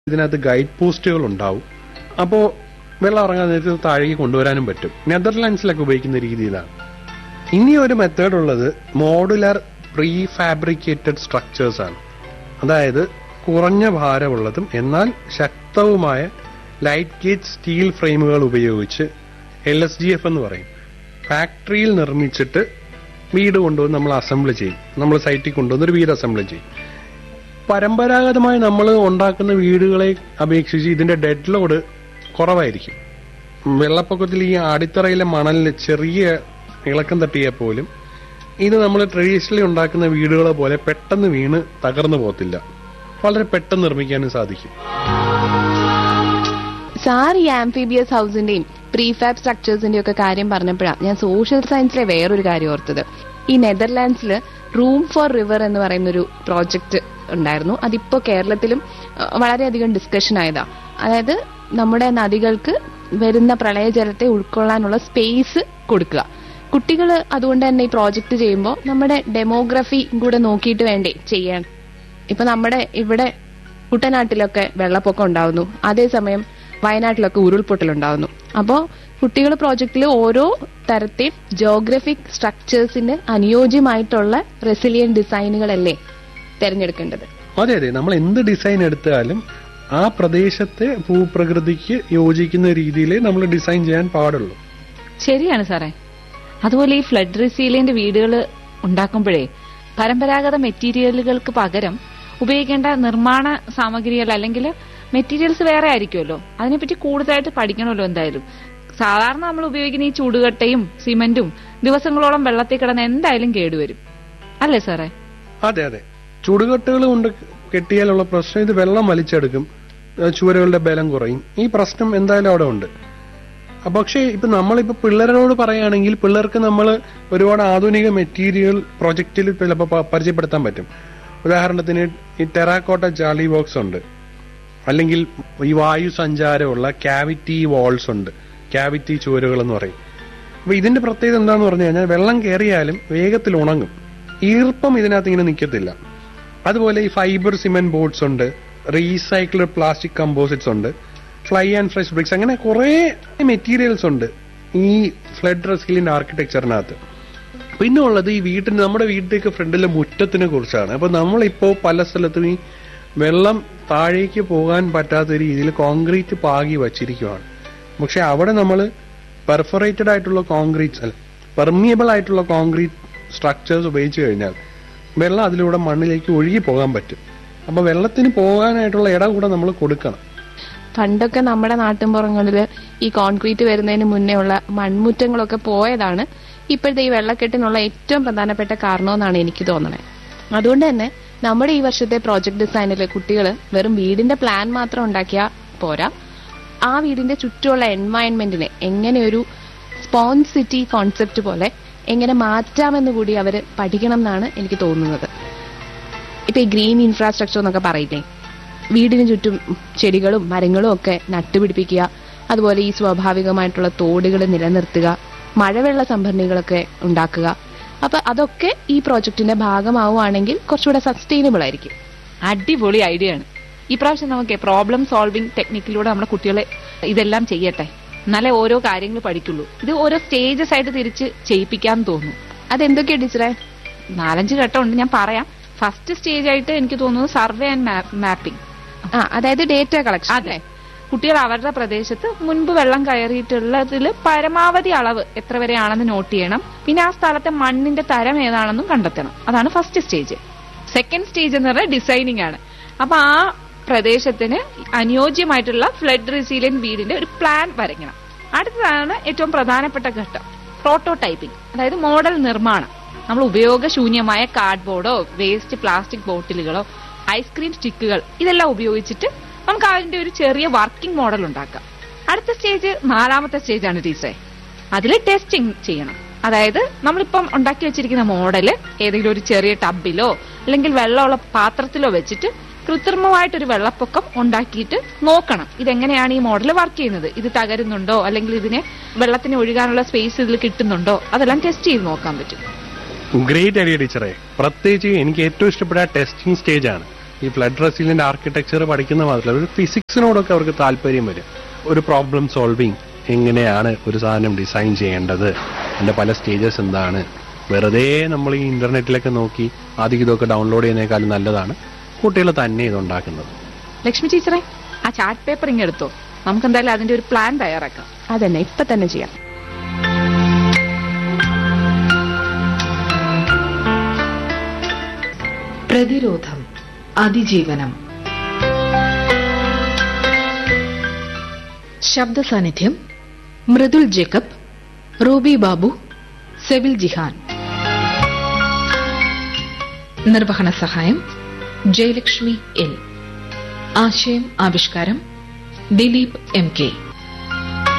ഇതിനകത്ത് ഗൈഡ് പോസ്റ്റുകൾ ഉണ്ടാവും അപ്പോൾ വെള്ളം ഇറങ്ങാൻ നേരത്തെ താഴേക്ക് കൊണ്ടുവരാനും പറ്റും നെതർലാൻഡ്സിലൊക്കെ ഉപയോഗിക്കുന്ന രീതിയിലാണ് ഇനി ഒരു മെത്തേഡ് ഉള്ളത് മോഡുലർ പ്രീ ഫാബ്രിക്കേറ്റഡ് സ്ട്രക്ചേഴ്സ് ആണ് അതായത് കുറഞ്ഞ ഭാരമുള്ളതും എന്നാൽ ശക്തവുമായ ലൈറ്റ് ഗേജ് സ്റ്റീൽ ഫ്രെയിമുകൾ ഉപയോഗിച്ച് എൽ എസ് ജി എഫ് എന്ന് പറയും ഫാക്ടറിയിൽ നിർമ്മിച്ചിട്ട് വീട് കൊണ്ടുവന്ന് നമ്മൾ അസംബിൾ ചെയ്യും നമ്മൾ സൈറ്റിൽ കൊണ്ടുവന്ന് ഒരു വീട് അസംബിൾ ചെയ്യും പരമ്പരാഗതമായി നമ്മൾ ഉണ്ടാക്കുന്ന വീടുകളെ അപേക്ഷിച്ച് ഇതിന്റെ ഡെഡ് ലോഡ് കുറവായിരിക്കും വെള്ളപ്പൊക്കത്തിൽ ഈ അടിത്തറയിലെ മണലിൽ ചെറിയ ഇളക്കം തട്ടിയാൽ പോലും ഇത് നമ്മൾ ട്രഡീഷണലി ഉണ്ടാക്കുന്ന വീടുകളെ പോലെ പെട്ടെന്ന് വീണ് തകർന്നു പോകത്തില്ല വളരെ പെട്ടെന്ന് നിർമ്മിക്കാനും സാധിക്കും സാർ ഈ ആംഫിബിയസ് ഹൗസിന്റെയും പ്രീഫാബ് സ്ട്രക്ചേഴ്സിന്റെയും ഒക്കെ കാര്യം പറഞ്ഞപ്പോഴാണ് ഞാൻ സോഷ്യൽ സയൻസിലെ വേറൊരു കാര്യം ഓർത്തത് ഈ നെതർലാൻഡ്സിൽ റൂം ഫോർ റിവർ എന്ന് പറയുന്ന ഒരു പ്രോജക്റ്റ് ഉണ്ടായിരുന്നു അതിപ്പോ കേരളത്തിലും അഹ്, വളരെയധികം ഡിസ്കഷൻ ആയതാ അതായത് നമ്മുടെ നദികൾക്ക് വരുന്ന പ്രളയജലത്തെ ഉൾക്കൊള്ളാനുള്ള സ്പേസ് കൊടുക്കുക കുട്ടികൾ അതുകൊണ്ട് തന്നെ ഈ പ്രോജക്റ്റ് ചെയ്യുമ്പോൾ നമ്മുടെ ഡെമോഗ്രഫി കൂടെ നോക്കിയിട്ട് വേണ്ടേ ചെയ്യാൻ ഇപ്പൊ നമ്മുടെ ഇവിടെ കുട്ടനാട്ടിലൊക്കെ വെള്ളപ്പൊക്കം ഉണ്ടാവുന്നു അതേസമയം വയനാട്ടിലൊക്കെ ഉരുൾപൊട്ടൽ ഉണ്ടാവുന്നു അപ്പോൾ കുട്ടികൾ പ്രോജക്റ്റിൽ ഓരോ തരത്തെയും ജോഗ്രഫിക് സ്ട്രക്ചേഴ്സിന് അനുയോജ്യമായിട്ടുള്ള റെസിലിയൻ ഡിസൈനുകളല്ലേ തിരഞ്ഞെടുക്കേണ്ടത് അതെ അതെ നമ്മൾ എന്ത് ഡിസൈൻ എടുത്താലും ആ പ്രദേശത്തെ ഭൂപ്രകൃതിക്ക് യോജിക്കുന്ന രീതിയിലേ നമ്മൾ ഡിസൈൻ ചെയ്യാൻ പാടുള്ളൂ ശരിയാണ് സാറേ അതുപോലെ ഈ ഫ്ലഡ് റെസീലിയന്റ് വീടുകൾ ഉണ്ടാക്കുമ്പോഴേ പരമ്പരാഗത മെറ്റീരിയലുകൾക്ക് പകരം ഉപയോഗിക്കേണ്ട നിർമ്മാണ സാമഗ്രികൾ അല്ലെങ്കിൽ മെറ്റീരിയൽസ് വേറെ ആയിരിക്കുമല്ലോ അതിനെപ്പറ്റി കൂടുതലായിട്ട് പഠിക്കണമല്ലോ എന്തായാലും സാധാരണ നമ്മൾ ഉപയോഗിക്കുന്ന ഈ ചൂടുകട്ടയും സിമന്റും ദിവസങ്ങളോളം വെള്ളത്തിൽ കിടന്ന് എന്തായാലും കേടുവരും അല്ലേ സാറേ അതെ അതെ ചുടുകെട്ടുകൾ കൊണ്ട് കെട്ടിയാലുള്ള പ്രശ്നം ഇത് വെള്ളം വലിച്ചെടുക്കും ഏഹ് ചുവരുകളുടെ ബലം കുറയും ഈ പ്രശ്നം എന്തായാലും അവിടെ ഉണ്ട് അഹ് പക്ഷേ ഇപ്പൊ നമ്മളിപ്പോ പിള്ളേരോട് പറയുകയാണെങ്കിൽ പിള്ളേർക്ക് നമ്മൾ ഒരുപാട് ആധുനിക മെറ്റീരിയൽ പ്രൊജക്റ്റിൽ ചിലപ്പോൾ പ- പരിചയപ്പെടുത്താൻ പറ്റും ഉദാഹരണത്തിന് ഈ ടെറാക്കോട്ട ജാലി ബോക്സ് ഉണ്ട് അല്ലെങ്കിൽ ഈ വായു സഞ്ചാരമുള്ള ക്യാവിറ്റി വാൾസ് ഉണ്ട് ക്യാവിറ്റി ചുവരുകൾ എന്ന് പറയും അപ്പൊ ഇതിന്റെ പ്രത്യേകത എന്താന്ന് പറഞ്ഞു കഴിഞ്ഞാൽ വെള്ളം കയറിയാലും വേഗത്തിൽ ഉണങ്ങും ഈർപ്പം ഇതിനകത്ത് ഇങ്ങനെ നിൽക്കത്തില്ല അതുപോലെ ഈ ഫൈബർ സിമെന്റ് ബോർഡ്സ് ഉണ്ട് റീസൈക്കിൾഡ് പ്ലാസ്റ്റിക് കമ്പോസിറ്റ്സ് ഉണ്ട് ഫ്ലൈ ആൻഡ് ഫ്രഷ് ബ്രിക്സ് അങ്ങനെ കുറെ മെറ്റീരിയൽസ് ഉണ്ട് ഈ ഫ്ലഡ് റെസ്കിലിന്റെ ആർക്കിടെക്ചറിനകത്ത് പിന്നെ ഉള്ളത് ഈ വീട്ടിന് നമ്മുടെ വീട്ടിലേക്ക് ഫ്രണ്ടിലെ മുറ്റത്തിനെ കുറിച്ചാണ് അപ്പൊ നമ്മളിപ്പോ പല സ്ഥലത്തും ഈ വെള്ളം താഴേക്ക് പോകാൻ പറ്റാത്ത രീതിയിൽ കോൺക്രീറ്റ് പാകി വച്ചിരിക്കുവാണ് പക്ഷെ അവിടെ നമ്മൾ പെർഫറേറ്റഡ് ആയിട്ടുള്ള കോൺക്രീറ്റ്സ് അല്ല പെർമിയബിൾ ആയിട്ടുള്ള കോൺക്രീറ്റ് സ്ട്രക്ചേഴ്സ് ഉപയോഗിച്ച് കഴിഞ്ഞാൽ വെള്ളം അതിലൂടെ മണ്ണിലേക്ക് ഒഴുകി പോകാൻ പറ്റും അപ്പൊ വെള്ളത്തിന് പോകാനായിട്ടുള്ള ഇട കൂടെ നമ്മൾ കൊടുക്കണം പണ്ടൊക്കെ നമ്മുടെ നാട്ടിൻപുറങ്ങളിൽ ഈ കോൺക്രീറ്റ് വരുന്നതിന് മുന്നേ ഉള്ള മൺമുറ്റങ്ങളൊക്കെ പോയതാണ് ഇപ്പോഴത്തെ ഈ വെള്ളക്കെട്ടിനുള്ള ഏറ്റവും പ്രധാനപ്പെട്ട കാരണമെന്നാണ് എനിക്ക് തോന്നുന്നത് അതുകൊണ്ട് തന്നെ നമ്മുടെ ഈ വർഷത്തെ പ്രോജക്ട് ഡിസൈനിലെ കുട്ടികൾ വെറും വീടിന്റെ പ്ലാൻ മാത്രം ഉണ്ടാക്കിയാൽ പോരാ ആ വീടിന്റെ ചുറ്റുമുള്ള എൻവയൺമെന്റിനെ എങ്ങനെ ഒരു സ്പോഞ്ച് സിറ്റി കോൺസെപ്റ്റ് പോലെ എങ്ങനെ മാറ്റാമെന്ന് കൂടി അവർ പഠിക്കണം എന്നാണ് എനിക്ക് തോന്നുന്നത് ഇപ്പൊ ഈ ഗ്രീൻ ഇൻഫ്രാസ്ട്രക്ചർ എന്നൊക്കെ പറയില്ലേ വീടിന് ചുറ്റും ചെടികളും മരങ്ങളും ഒക്കെ നട്ടുപിടിപ്പിക്കുക അതുപോലെ ഈ സ്വാഭാവികമായിട്ടുള്ള തോടുകൾ നിലനിർത്തുക മഴവെള്ള സംഭരണികളൊക്കെ ഉണ്ടാക്കുക അപ്പൊ അതൊക്കെ ഈ പ്രോജക്റ്റിന്റെ ഭാഗമാവുകയാണെങ്കിൽ കുറച്ചുകൂടെ സസ്റ്റൈനബിൾ ആയിരിക്കും അടിപൊളി ഐഡിയ ആണ് ഈ പ്രാവശ്യം നമുക്ക് പ്രോബ്ലം സോൾവിംഗ് ടെക്നിക്കിലൂടെ നമ്മുടെ കുട്ടികളെ ഇതെല്ലാം ചെയ്യട്ടെ എന്നാലേ ഓരോ കാര്യങ്ങൾ പഠിക്കുള്ളൂ ഇത് ഓരോ സ്റ്റേജസ് ആയിട്ട് തിരിച്ച് ചെയ്യിപ്പിക്കാൻ തോന്നുന്നു അതെന്തൊക്കെയാ ടീച്ചറെ നാലഞ്ച് ഘട്ടമുണ്ട് ഞാൻ പറയാം ഫസ്റ്റ് സ്റ്റേജ് ആയിട്ട് എനിക്ക് തോന്നുന്നു സർവേ ആൻഡ് മാപ്പിംഗ് ആ അതായത് ഡേറ്റ കളക്ഷൻ അതെ കുട്ടികൾ അവരുടെ പ്രദേശത്ത് മുൻപ് വെള്ളം കയറിയിട്ടുള്ളതിൽ പരമാവധി അളവ് എത്ര വരെയാണെന്ന് നോട്ട് ചെയ്യണം പിന്നെ ആ സ്ഥലത്തെ മണ്ണിന്റെ തരം ഏതാണെന്നും കണ്ടെത്തണം അതാണ് ഫസ്റ്റ് സ്റ്റേജ് സെക്കൻഡ് സ്റ്റേജ് എന്ന് പറഞ്ഞാൽ ഡിസൈനിങ് ആണ് അപ്പൊ ആ പ്രദേശത്തിന് അനുയോജ്യമായിട്ടുള്ള ഫ്ലഡ് റെസീലിയൻ വീടിന്റെ ഒരു പ്ലാൻ വരയ്ക്കണം അടുത്തതാണ് ഏറ്റവും പ്രധാനപ്പെട്ട ഘട്ടം പ്രോട്ടോടൈപ്പിംഗ് അതായത് മോഡൽ നിർമ്മാണം നമ്മൾ ഉപയോഗശൂന്യമായ കാർഡ്ബോർഡോ വേസ്റ്റ് പ്ലാസ്റ്റിക് ബോട്ടിലുകളോ ഐസ്ക്രീം സ്റ്റിക്കുകൾ ഇതെല്ലാം ഉപയോഗിച്ചിട്ട് നമുക്ക് അതിന്റെ ഒരു ചെറിയ വർക്കിംഗ് മോഡൽ ഉണ്ടാക്കാം അടുത്ത സ്റ്റേജ് നാലാമത്തെ സ്റ്റേജ് ആണ് ടീച്ചറെ അതിൽ ടെസ്റ്റിംഗ് ചെയ്യണം അതായത് നമ്മളിപ്പം ഉണ്ടാക്കി വെച്ചിരിക്കുന്ന മോഡല് ഏതെങ്കിലും ഒരു ചെറിയ ടബിലോ അല്ലെങ്കിൽ വെള്ളമുള്ള പാത്രത്തിലോ വെച്ചിട്ട് കൃത്രിമമായിട്ടൊരു വെള്ളപ്പൊക്കം ഉണ്ടാക്കിയിട്ട് നോക്കണം ഇതെങ്ങനെയാണ് ഈ മോഡൽ വർക്ക് ചെയ്യുന്നത് ഇത് തകരുന്നുണ്ടോ അല്ലെങ്കിൽ ഇതിന് വെള്ളത്തിന് ഒഴുകാനുള്ള സ്പേസ് ഇതിൽ കിട്ടുന്നുണ്ടോ അതെല്ലാം ടെസ്റ്റ് ചെയ്ത് നോക്കാൻ പറ്റും ഗ്രേറ്റ് ഐഡിയ ടീച്ചറെ പ്രത്യേകിച്ച് എനിക്ക് ഏറ്റവും ഇഷ്ടപ്പെട്ട ടെസ്റ്റിംഗ് സ്റ്റേജ് ആണ് ഈ ഫ്ലഡ് റെസിലിയന്റ് ആർക്കിടെക്ചർ പഠിക്കുന്ന മാത്രമല്ല ഒരു ഫിസിക്സിനോടൊക്കെ അവർക്ക് താല്പര്യം വരും ഒരു പ്രോബ്ലം സോൾവിങ് എങ്ങനെയാണ് ഒരു സാധനം ഡിസൈൻ ചെയ്യേണ്ടത് അതിന്റെ പല സ്റ്റേജസ് എന്താണ് വെറുതെ നമ്മൾ ഈ ഇന്റർനെറ്റിലൊക്കെ നോക്കി ആദ്യം ഇതൊക്കെ ഡൗൺലോഡ് ചെയ്യുന്നതിനേക്കാളും നല്ലതാണ് കുട്ടികൾ തന്നെ ഇത് ഉണ്ടാക്കുന്നത് ലക്ഷ്മി ടീച്ചറെ ആ ചാർട്ട് പേപ്പർ ഇങ്ങെടുത്തോ നമുക്ക് എന്തായാലും അതിന്റെ ഒരു പ്ലാൻ തയ്യാറാക്കാം അതന്നെ ഇപ്പൊ തന്നെ ചെയ്യാം പ്രതിരോധം അതിജീവനം ശബ്ദ സാന്നിധ്യം മൃദുൽ ജേക്കബ് റൂബി ബാബു സെവിൽ ജിഹാൻ നിർവഹണ സഹായം ജയലക്ഷ്മി എൽ ആശയം ആവിഷ്കാരം ദിലീപ് എം കെ